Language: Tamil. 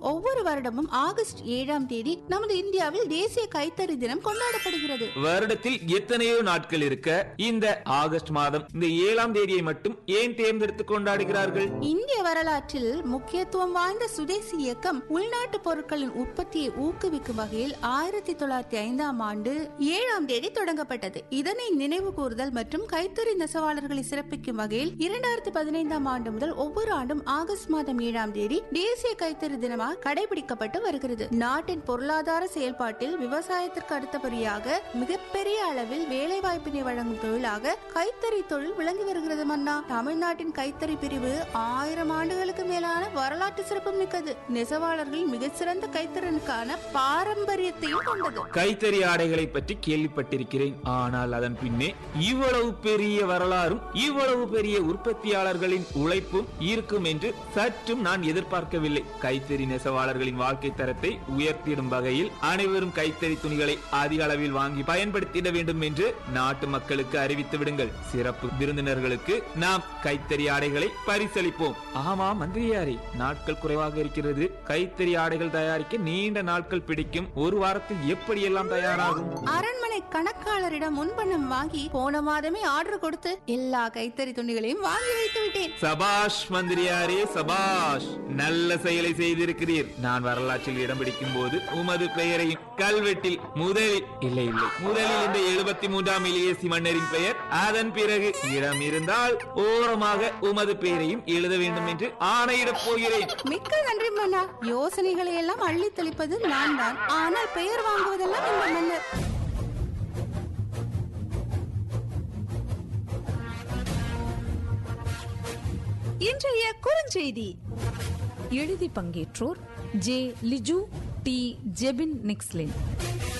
ஒவ்வொரு வருடமும் ஆகஸ்ட் ஏழாம் தேதி நமது இந்தியாவில் தேசிய கைத்தறி தினம் கொண்டாடப்படுகிறது வருடத்தில் எத்தனையோ நாட்கள் இருக்க இந்த ஆகஸ்ட் மாதம் இந்த ஏழாம் தேதியை மட்டும் ஏன் தேர்ந்தெடுத்து கொண்டாடுகிறார்கள் இந்திய வரலாற்றில் முக்கியத்துவம் வாய்ந்த சுதேசி இயக்கம் உள்நாட்டு பொருட்களின் உற்பத்தியை ஊக்குவிக்கும் வகையில் ஆயிரத்தி தொள்ளாயிரத்தி ஐந்தாம் ஆண்டு ஏழாம் தேதி தொடங்கப்பட்டது இதனை நினைவு கூறுதல் மற்றும் கைத்தறி நெசவாளர்களை சிறப்பிக்கும் வகையில் இரண்டாயிரத்தி பதினைந்தாம் ஆண்டு முதல் ஒவ்வொரு ஆண்டும் ஆகஸ்ட் மாதம் ஏழாம் தேதி தேசிய கைத்தறி தினமாக கடைபிடிக்கப்பட்டு வருகிறது நாட்டின் பொருளாதார செயல்பாட்டில் விவசாயத்திற்கு அடுத்தபடியாக மிகப்பெரிய அளவில் வேலை வாய்ப்பினை வழங்கும் தொழிலாக கைத்தறி தொழில் விளங்கி வருகிறது மன்னா தமிழ்நாட்டின் கைத்தறி பிரிவு ஆயிரம் ஆண்டுகளுக்கு மேலான வரலாற்று சிறப்பு மிக்கது நெசவாளர்கள் மிகச்சிறந்த கைத்தறனுக்கான பாரம்பரியத்தையும் கொண்டது கைத்தறி ஆடைகளை பற்றி கேள்விப்பட்டிருக்கிறேன் ஆனால் அதன் பின்னே இவ்வளவு பெரிய வரலாறும் இவ்வளவு பெரிய உற்பத்தியாளர்களின் உழைப்பும் இருக்கும் என்று சற்றும் நான் எதிர்பார்க்கவில்லை கைத்தறி நெசவாளர்களின் வாழ்க்கை தரத்தை உயர்த்திடும் வகையில் அனைவரும் கைத்தறி துணிகளை அதிக அளவில் வாங்கி பயன்படுத்திட வேண்டும் என்று நாட்டு மக்களுக்கு அறிவித்து விடுங்கள் சிறப்பு விருந்தினர்களுக்கு நாம் கைத்தறி ஆடைகளை பரிசளிப்போம் ஆமா மந்திரியாரே நாட்கள் குறைவாக இருக்கிறது கைத்தறி ஆடைகள் தயாரிக்க நீண்ட நாட்கள் பிடிக்கும் ஒரு வாரத்தில் எப்படியெல்லாம் தயாராகும் அரண்மனை கணக்காளரிடம் முன்பணம் வாங்கி போன மாதமே ஆர்டர் கொடுத்து எல்லா கைத்தறி துணிகளையும் வாங்கி வைத்து விட்டேன் சபாஷ் மந்திரியாரே சபாஷ் நல்ல செயலை செய்திருக்கிறீர் நான் வரலாற்றில் இடம் பிடிக்கும் போது உமது பெயரையும் கல்வெட்டில் முதலில் இல்லை இல்லை முதலில் இந்த எழுபத்தி மூன்றாம் இளையசி மன்னரின் பெயர் அதன் பிறகு இடம் இருந்தால் ஓரமாக உமது பெயரையும் எழுத வேண்டும் என்று ஆணையிடப் போகிறேன் மிக்க நன்றி மன்னா யோசனைகளை எல்லாம் அள்ளி தெளிப்பது நான் தான் ஆனால் பெயர் வாங்குவதெல்லாம் இந்த மன்னர் இன்றைய குறுஞ்செய்தி எழுதி பங்கேற்றோர் ஜே லிஜு டி ஜெபின் நிக்ஸ்லின்